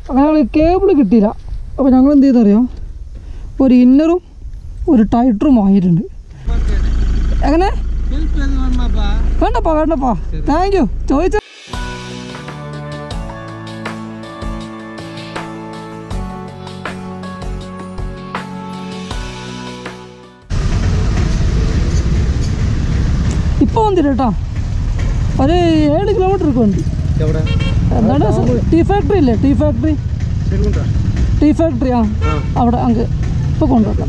അങ്ങനെ കേബിൾ കിട്ടിയില്ല അപ്പോൾ ഞങ്ങൾ എന്ത് ചെയ്തറിയോ ഒരു ഇന്നറും ഒരു ടൈറ്ററും വാങ്ങിയിട്ടുണ്ട് എങ്ങനെ വേണ്ടപ്പാ വേണ്ടപ്പാ താങ്ക് യു ചോദിച്ച ഇപ്പോൾ വന്നില്ല കേട്ടോ ഒരു ഏഴ് കിലോമീറ്റർ ഒക്കെ ഉണ്ട് എവിടെ എന്താണ് ടീ ഫാക്ടറി ഇല്ലേ ടീ ഫാക്ടറി ശരിക്കുണ്ടാ ടീ ഫാക്ടറി ആ അവിടെ അങ്ങ് ഇപ്പോൾ കൊണ്ടുവെക്കാം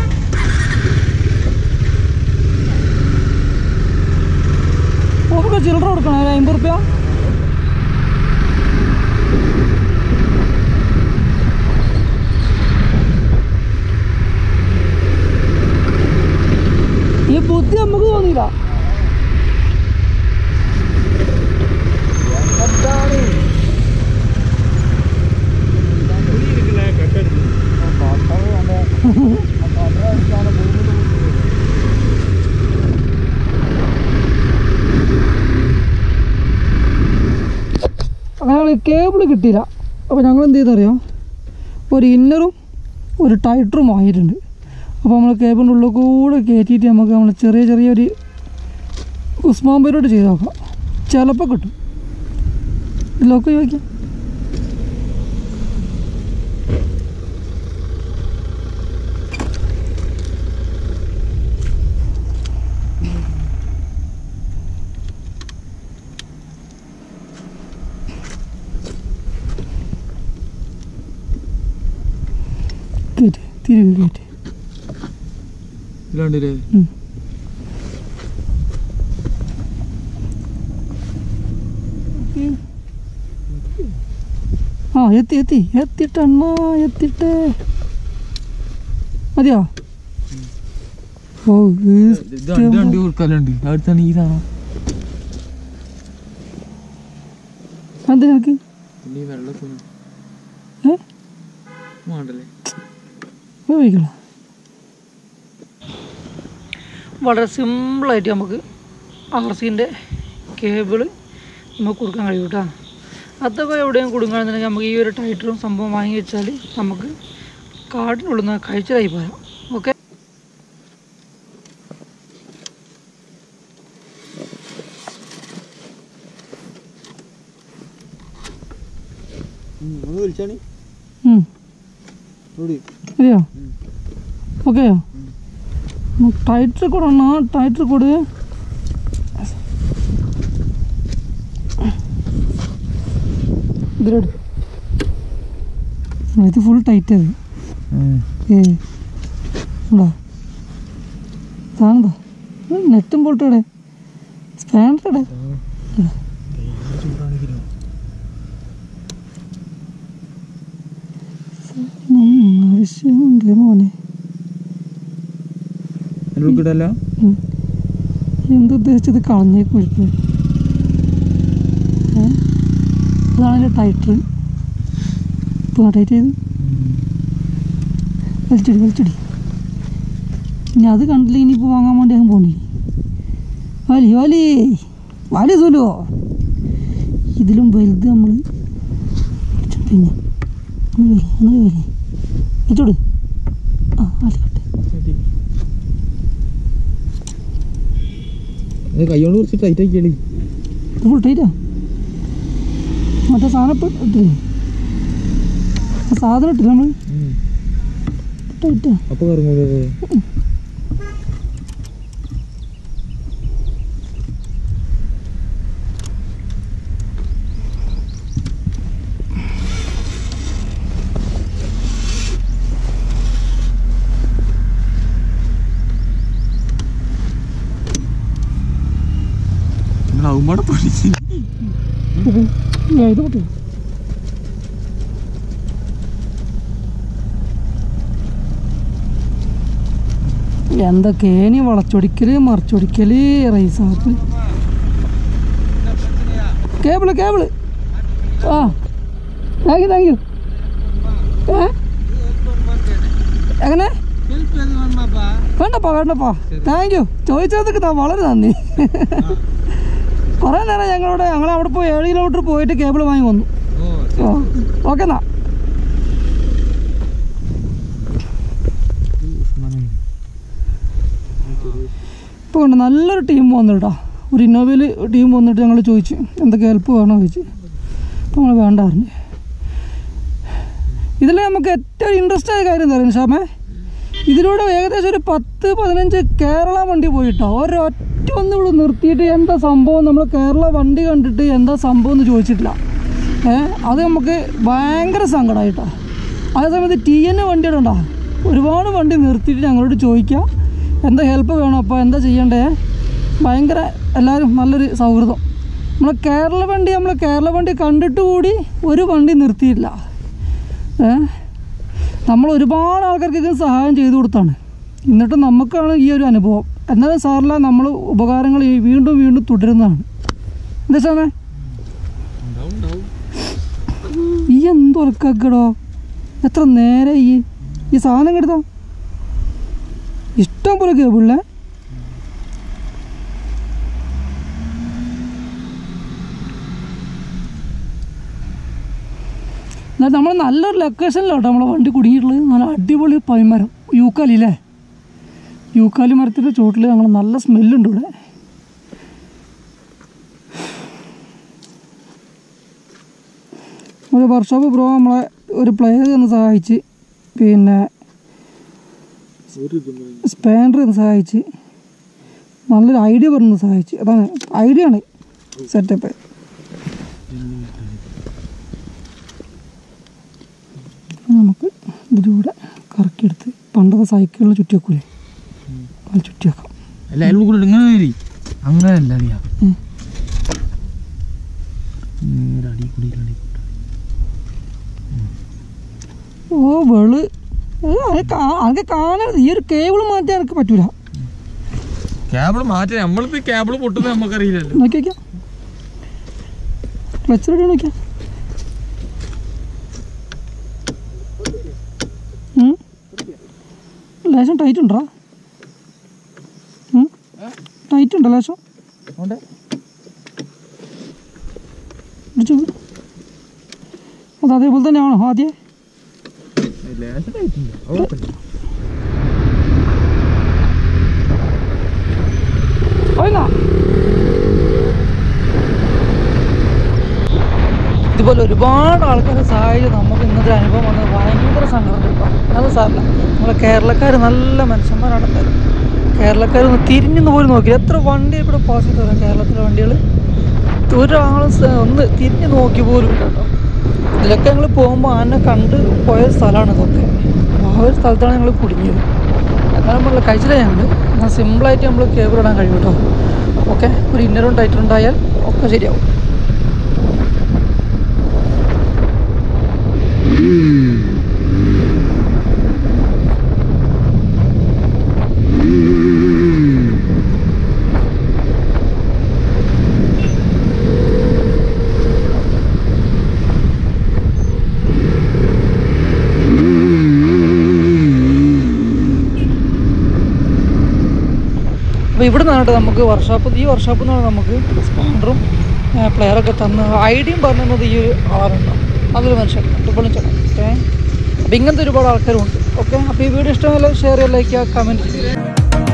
നമുക്ക് ചില്ലറ കൊടുക്കണം ഒരു അമ്പത് റുപ്യ ഈ ബുദ്ധി നമുക്ക് തോന്നിയില്ല അങ്ങനെ കേബിൾ കിട്ടിയില്ല അപ്പോൾ ഞങ്ങൾ എന്ത് ചെയ്തറിയോ ഒരു ഇന്നറും ഒരു ടൈറ്ററും വാങ്ങിയിട്ടുണ്ട് അപ്പോൾ നമ്മൾ കേബിളിൻ്റെ ഉള്ളിൽ കൂടെ കയറ്റിയിട്ട് നമുക്ക് നമ്മൾ ചെറിയ ചെറിയൊരു ഉസ്മാൻ പേരോട്ട് ചെയ്ത് നോക്കാം ചിലപ്പോൾ കിട്ടും ഇതിലൊക്കെ ചോദിക്കാം കയറ്റി തിരികെ കയറ്റി ഇല്ലാണ്ടില്ലേ ഉം. ആ എത്തി എത്തി എത്തിട്ടണ്ണ എത്തിട്ട് മതിയോ ഓ ഇത് രണ്ട് വണ്ടി കൊടുക്കാനുണ്ട് അടുത്താണ് ഈ സാധനം എന്താ നിനക്ക് പിന്നെ ഈ വെള്ളം ഏ വേണ്ടല്ലേ ഉപയോഗിക്കണം വളരെ സിമ്പിളായിട്ട് നമുക്ക് ആർ സിൻ്റെ കേബിള് നമുക്ക് കൊടുക്കാൻ കഴിയും കേട്ടോ അതൊക്കെ എവിടെയും കൊടുക്കുകയാണെന്നുണ്ടെങ്കിൽ നമുക്ക് ഈ ഒരു ടൈറ്ററും സംഭവം വാങ്ങി വെച്ചാൽ നമുക്ക് കാടിനുള്ളിൽ നിന്ന് കഴിച്ചതായി പോരാം ഓക്കെ വിളിച്ചാണ് അതെയോ ഓക്കെയോ ടൈറ്റർ കൊടുക്കണ ടൈറ്റർ കൊടു ഇതിലെടു ഇത് ഫുൾ ടൈറ്റ് അത് ഏ എന്താ സാധനം നെറ്റും പൊട്ടടെ സ്പാൻഡറടെ ആവശ്യമുണ്ട് മോനെ കിട്ടല്ല ഉം. എന്തുദ്ദേശിച്ചത് കളഞ്ഞേക്ക് ഒഴിപ്പ് ഏ അതാണ് എൻ്റെ ടൈറ്റർ ഇപ്പോൾ ടൈറ്റ് ചെയ്ത് വലിച്ചടി വലിച്ചടി ഇനി അത് കണ്ടില്ല ഇനിയിപ്പോൾ വാങ്ങാൻ വേണ്ടി അങ്ങ് പോണി വലി വലി വലി സുലോ ഇതിലും വലുത് നമ്മൾ പിന്നെ ഒന്ന് വലി ഒന്ന് വലി വെച്ചോട് ആ വലിക്കട്ടെ കൈയോണ്ട് കുറച്ച് ടൈറ്റ് ആക്കിയാളി ഇത് ഫുൾ ടൈറ്റാ മറ്റേ സാധനം ഇപ്പം ഇട്ടില്ലേ ആ സാധനം ഇട്ടില്ല നമ്മൾ ടൈറ്റാ അപ്പൊ കറങ്ങൂലേ നിങ്ങൾ അവന്മാടെ പഠിച്ചു ഇത് പൊട്ടി എന്തൊക്കെയാണ് വളച്ചൊടിക്കല് മറിച്ചൊടിക്കല് റൈസാപ്പ് കേബിള് കേബിള് ആ താങ്ക് യു താങ്ക് യു ഏ എങ്ങനെ വേണ്ടപ്പാ വേണ്ടപ്പാ താങ്ക് യു ചോദിച്ചതൊക്കെ താ വളരെ നന്ദി കുറേ നേരം ഞങ്ങളോട് ഞങ്ങൾ അവിടെ പോയി ഏഴ് കിലോമീറ്റർ പോയിട്ട് കേബിൾ വാങ്ങി വന്നു ഓക്കെ എന്നാ ഇപ്പോൾ കണ്ട് നല്ലൊരു ടീം വന്നു കേട്ടോ ഒരു ഇന്നോവയിൽ ടീം വന്നിട്ട് ഞങ്ങൾ ചോദിച്ചു എന്തൊക്കെ ഹെൽപ്പ് വേണോ ചോദിച്ചു അപ്പോൾ നമ്മൾ വേണ്ട പറഞ്ഞു ഇതിൽ നമുക്ക് ഏറ്റവും ഇൻട്രസ്റ്റ് ആയ കാര്യം എന്താ പറയുക ഷാമേ ഇതിലൂടെ ഏകദേശം ഒരു പത്ത് പതിനഞ്ച് കേരള വണ്ടി പോയിട്ടോ ഒരൊറ്റ ഒന്ന് ഇവിടെ നിർത്തിയിട്ട് എന്താ സംഭവം നമ്മൾ കേരള വണ്ടി കണ്ടിട്ട് എന്താ സംഭവം എന്ന് ചോദിച്ചിട്ടില്ല ഏ അത് നമുക്ക് ഭയങ്കര സങ്കടമായിട്ടോ അതേ സമയത്ത് ടി എൻ വണ്ടിയുടെ ഉണ്ടോ ഒരുപാട് വണ്ടി നിർത്തിയിട്ട് ഞങ്ങളോട് ചോദിക്കുക എന്താ ഹെൽപ്പ് വേണം അപ്പോൾ എന്താ ചെയ്യണ്ടേ ഭയങ്കര എല്ലാവരും നല്ലൊരു സൗഹൃദം നമ്മളെ കേരള വണ്ടി നമ്മൾ കേരള വണ്ടി കണ്ടിട്ട് കൂടി ഒരു വണ്ടി നിർത്തിയില്ല ഏ നമ്മൾ ഒരുപാട് ആൾക്കാർക്ക് ഇത് സഹായം ചെയ്തു കൊടുത്താണ് എന്നിട്ട് നമുക്കാണ് ഈ ഒരു അനുഭവം എന്നാലും സാറില്ല നമ്മൾ ഉപകാരങ്ങൾ ഈ വീണ്ടും വീണ്ടും തുടരുന്നതാണ് എന്താ സാമേ ഈ എന്തൊറക്കടോ എത്ര നേരെ ഈ ഈ സാധനം കെടുത്താ ഇഷ്ടം പോലെ കേബിളിലെ എന്നാൽ നമ്മൾ നല്ലൊരു ലൊക്കേഷനിലോട്ടോ നമ്മളെ വണ്ടി കുടുങ്ങിയിട്ടുള്ളത് നല്ല അടിപൊളി പൈമരം യൂക്കാലി അല്ലേ യൂക്കാലി മരത്തിൻ്റെ ചോട്ടിൽ ഞങ്ങൾ നല്ല സ്മെല്ലുണ്ട് ഇവിടെ ഒരു വർക്ക്ഷോപ്പ് ബ്രോ നമ്മളെ ഒരു പ്ലെയർ തന്ന് സഹായിച്ച് പിന്നെ സ്പാൻഡർ തന്ന് സഹായിച്ച് നല്ലൊരു ഐഡിയ പറഞ്ഞ് സഹായിച്ച് അതാണ് ഐഡിയ ആണ് സെറ്റപ്പ് നമുക്ക് ഇതിലൂടെ കറക്കിയെടുത്ത് പണ്ടത്തെ സൈക്കിളിൽ ചുറ്റി വെക്കൂലേ അത് ചുറ്റി വെക്കാം അല്ല അതിൽ കൂടെ ഇങ്ങനെ വരി അങ്ങനല്ല അറിയാ ഉം. നേരെ അടി കൂടി അടി കൂടി ഓ വെള് ഏ, അത് കാ- അത് കാണരുത് ഈ ഒരു കേബിൾ മാറ്റാൻ എനിക്ക് പറ്റൂല കേബിൾ മാറ്റി നമ്മളിപ്പോ കേബിൾ പൊട്ടുന്നത് നമുക്കറിയില്ലല്ലോ നോക്കി നോക്കിയാ ക്ലച്ച് റെഡി നോക്കിയാ ഉം. ലേശം ടൈറ്റ് ഉണ്ടോ ടൈറ്റ് ഉണ്ടോ ലേശം അതുകൊണ്ട് പിടിച്ചു അത് അതേപോലെ തന്നെയാണോ ആദ്യം ലേശം tight ഉണ്ട്. അത് കുഴപ്പമില്ല. പോയിന്നാ ഇതുപോലെ ഒരുപാട് ആൾക്കാരെ സഹായിച്ച് നമുക്ക് ഇന്നത്തെ അനുഭവം വന്നത് ഭയങ്കര സങ്കടം കിട്ടാം അത് സാറില്ല നമ്മളെ കേരളക്കാർ നല്ല മനുഷ്യന്മാരാണ് എന്തായാലും കേരളക്കാർ ഒന്ന് തിരിഞ്ഞൊന്ന് പോലും നോക്കി എത്ര വണ്ടി ഇവിടെ പാസ് ചെയ്ത് വരാം കേരളത്തിലെ വണ്ടികൾ ഒരാൾ ഒന്ന് തിരിഞ്ഞ് നോക്കി പോലും ഇല്ല കേട്ടോ ഇതിലൊക്കെ ഞങ്ങൾ പോകുമ്പോൾ ആനെ കണ്ട് പോയ സ്ഥലമാണ് ഇതൊക്കെ ആ ഒരു സ്ഥലത്താണ് ഞങ്ങൾ കുടുങ്ങിയത് എന്നാലും നമ്മൾ കഴിച്ചില്ല ഞങ്ങൾ എന്നാൽ സിമ്പിളായിട്ട് നമ്മൾ കേബിൾ ഇടാൻ കഴിയും കേട്ടോ ഓക്കെ ഒരു ഇന്നറും ടൈറ്ററും ഉണ്ടായാൽ ഒക്കെ ശരിയാവും അപ്പോൾ ഇവിടെ നിന്നാണ് കേട്ടോ നമുക്ക് വർക്ക്ഷോപ്പ് ഈ വർക്ക്ഷോപ്പിൽ നിന്നാണ് നമുക്ക് സ്പാൻഡറും പ്ലെയറൊക്കെ തന്ന് ഐഡിയും പറഞ്ഞു തന്നത് ഈ ഒരു ആളുണ്ടോ അതൊരു മനുഷ്യൻ അടിപൊളി ചേട്ടൻ ഓക്കെ അപ്പോൾ ഇങ്ങനത്തെ ഒരുപാട് ആൾക്കാരുണ്ട് ഓക്കെ അപ്പോൾ ഈ വീഡിയോ ഇഷ്ടമല്ല ഷെയർ ചെയ്യുക ലൈക്ക് ചെയ്യുക കമൻറ്റ് ചെയ്യുക